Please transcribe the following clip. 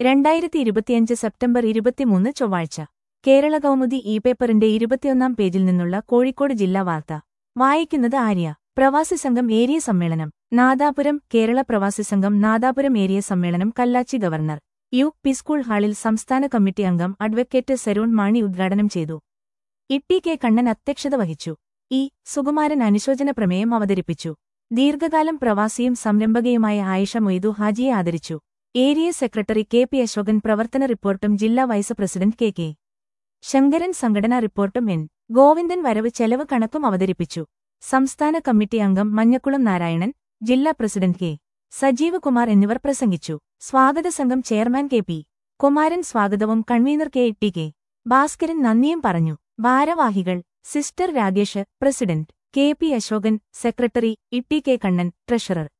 രണ്ടായിരത്തി ഇരുപത്തിയഞ്ച് സെപ്റ്റംബർ ഇരുപത്തിമൂന്ന് ചൊവ്വാഴ്ച കേരള കൗമുദി ഇ പേപ്പറിന്റെ ഇരുപത്തിയൊന്നാം പേജിൽ നിന്നുള്ള കോഴിക്കോട് ജില്ലാ വാർത്ത വായിക്കുന്നത് ആര്യ പ്രവാസി സംഘം ഏരിയ സമ്മേളനം നാദാപുരം കേരള പ്രവാസി സംഘം നാദാപുരം ഏരിയ സമ്മേളനം Kallachi government U P school ഹാളിൽ സംസ്ഥാന കമ്മിറ്റി അംഗം അഡ്വക്കേറ്റ് സരൂൺ മാണി ഉദ്ഘാടനം ചെയ്തു ഇട്ടി കെ കണ്ണൻ അധ്യക്ഷത വഹിച്ചു ഇ സുകുമാരൻ അനുശോചന പ്രമേയം അവതരിപ്പിച്ചു ദീർഘകാലം പ്രവാസിയും സംരംഭകയുമായ ആയിഷ മൊയ്തു ഹാജിയെ ആദരിച്ചു area secretary K P Ashokan പ്രവർത്തന റിപ്പോർട്ടും ജില്ലാ vice president K K Sankaran സംഘടനാ റിപ്പോർട്ടും എൻ ഗോവിന്ദൻ വരവ് ചെലവ് കണക്കും അവതരിപ്പിച്ചു സംസ്ഥാന കമ്മിറ്റി അംഗം മഞ്ഞക്കുളം നാരായണൻ ജില്ലാ പ്രസിഡന്റ് കെ സജീവ് കുമാർ എന്നിവർ പ്രസംഗിച്ചു സ്വാഗത സംഘം ചെയർമാൻ കെ പി കുമാരൻ സ്വാഗതവും convener K T K Bhaskaran നന്ദിയും പറഞ്ഞു ഭാരവാഹികൾ sister Ragesh president K P Ashokan secretary E T K Kannan treasurer